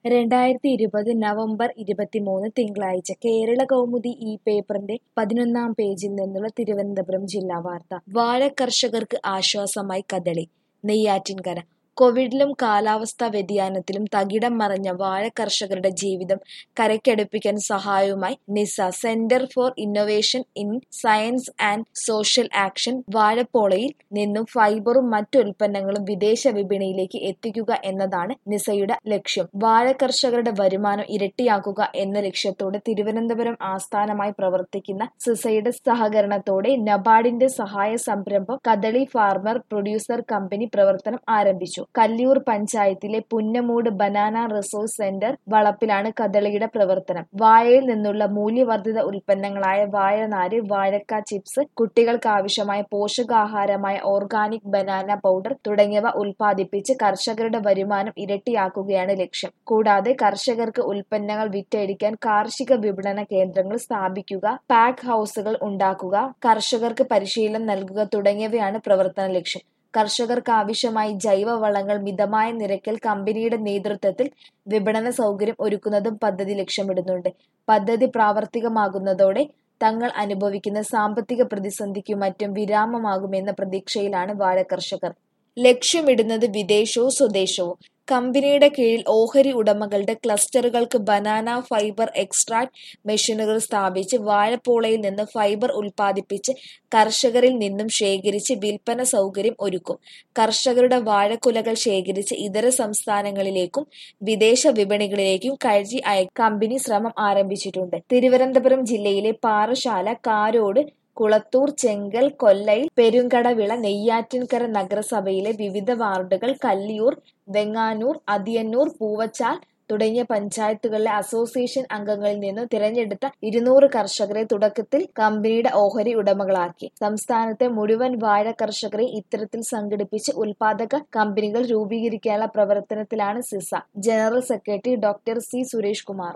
രണ്ടായിരത്തി ഇരുപത് നവംബർ ഇരുപത്തിമൂന്ന് തിങ്കളാഴ്ച കേരള കൗമുദി ഈ പേപ്പറിന്റെ പതിനൊന്നാം പേജിൽ നിന്നുള്ള തിരുവനന്തപുരം ജില്ലാ വാർത്ത വാഴ കർഷകർക്ക് ആശ്വാസമായി കദളി നെയ്യാറ്റിൻകര കോവിഡിലും കാലാവസ്ഥാ വ്യതിയാനത്തിലും തകിടം മറിഞ്ഞ വാഴ കർഷകരുടെ ജീവിതം കരയ്ക്കടുപ്പിക്കാൻ സഹായവുമായി നിസ centre for innovation in science and social action വാഴപ്പോളയിൽ നിന്നും ഫൈബറും മറ്റു ഉൽപ്പന്നങ്ങളും വിദേശ വിപണിയിലേക്ക് എത്തിക്കുക എന്നതാണ് നിസയുടെ ലക്ഷ്യം വാഴ കർഷകരുടെ വരുമാനം ഇരട്ടിയാക്കുക എന്ന ലക്ഷ്യത്തോടെ തിരുവനന്തപുരം ആസ്ഥാനമായി പ്രവർത്തിക്കുന്ന സിസയുടെ സഹകരണത്തോടെ നബാർഡിന്റെ സഹായ സംരംഭം കദളി ഫാർമർ പ്രൊഡ്യൂസർ കമ്പനി പ്രവർത്തനം ആരംഭിച്ചു കല്ലിയൂർ പഞ്ചായത്തിലെ പുന്നമൂട് ബനാന റിസോഴ്സ് സെന്റർ വളപ്പിലാണ് കദളിയുടെ പ്രവർത്തനം വാഴയിൽ നിന്നുള്ള മൂല്യവർദ്ധിത ഉൽപ്പന്നങ്ങളായ വാഴനാര് വാഴക്ക ചിപ്സ് കുട്ടികൾക്ക് ആവശ്യമായ പോഷകാഹാരമായ ഓർഗാനിക് ബനാന പൗഡർ തുടങ്ങിയവ ഉൽപ്പാദിപ്പിച്ച് കർഷകരുടെ വരുമാനം ഇരട്ടിയാക്കുകയാണ് ലക്ഷ്യം കൂടാതെ കർഷകർക്ക് ഉൽപ്പന്നങ്ങൾ വിറ്റഴിക്കാൻ കാർഷിക വിപണന കേന്ദ്രങ്ങൾ സ്ഥാപിക്കുക പാക്ക് ഹൗസുകൾ ഉണ്ടാക്കുക കർഷകർക്ക് പരിശീലനം നൽകുക തുടങ്ങിയവയാണ് പ്രവർത്തന ലക്ഷ്യം കർഷകർക്ക് ആവശ്യമായി ജൈവവളങ്ങൾ മിതമായ നിരക്കിൽ കമ്പനിയുടെ നേതൃത്വത്തിൽ വിപണന സൗകര്യം ഒരുക്കുന്നതും പദ്ധതി ലക്ഷ്യമിടുന്നുണ്ട് പദ്ധതി പ്രാവർത്തികമാകുന്നതോടെ തങ്ങൾ അനുഭവിക്കുന്ന സാമ്പത്തിക പ്രതിസന്ധിക്കും മറ്റും വിരാമമാകുമെന്ന പ്രതീക്ഷയിലാണ് വാഴ കർഷകർ ലക്ഷ്യമിടുന്നത് വിദേശവും സ്വദേശവും കമ്പനിയുടെ കീഴിൽ ഓഹരി ഉടമകളുടെ ക്ലസ്റ്ററുകൾക്ക് ബനാന ഫൈബർ എക്സ്ട്രാക്ട് മെഷീനുകൾ സ്ഥാപിച്ച് വാഴപ്പോളയിൽ നിന്ന് ഫൈബർ ഉൽപ്പാദിപ്പിച്ച് കർഷകരിൽ നിന്നും ശേഖരിച്ച് വിൽപ്പന സൗകര്യം ഒരുക്കും കർഷകരുടെ വാഴക്കുലകൾ ശേഖരിച്ച് ഇതര സംസ്ഥാനങ്ങളിലേക്കും വിദേശ വിപണികളിലേക്കും കഴറ്റി അയ കമ്പനി ശ്രമം ആരംഭിച്ചിട്ടുണ്ട് തിരുവനന്തപുരം ജില്ലയിലെ പാറശാല കാരോട് കുളത്തൂർ ചെങ്കൽ കൊല്ലയിൽ പെരുങ്കടവിള നെയ്യാറ്റിൻകര നഗരസഭയിലെ വിവിധ വാർഡുകൾ കല്ലിയൂർ വെങ്ങാനൂർ അതിയന്നൂർ പൂവച്ചാൽ തുടങ്ങിയ പഞ്ചായത്തുകളിലെ അസോസിയേഷൻ അംഗങ്ങളിൽ നിന്ന് തിരഞ്ഞെടുത്ത ഇരുന്നൂറ് കർഷകരെ തുടക്കത്തിൽ കമ്പനിയുടെ ഓഹരി ഉടമകളാക്കി സംസ്ഥാനത്തെ മുഴുവൻ വാഴ കർഷകരെ ഇത്തരത്തിൽ സംഘടിപ്പിച്ച് ഉൽപാദക കമ്പനികൾ രൂപീകരിക്കാനുള്ള പ്രവർത്തനത്തിലാണ് CISSA general secretary doctor C Suresh Kumar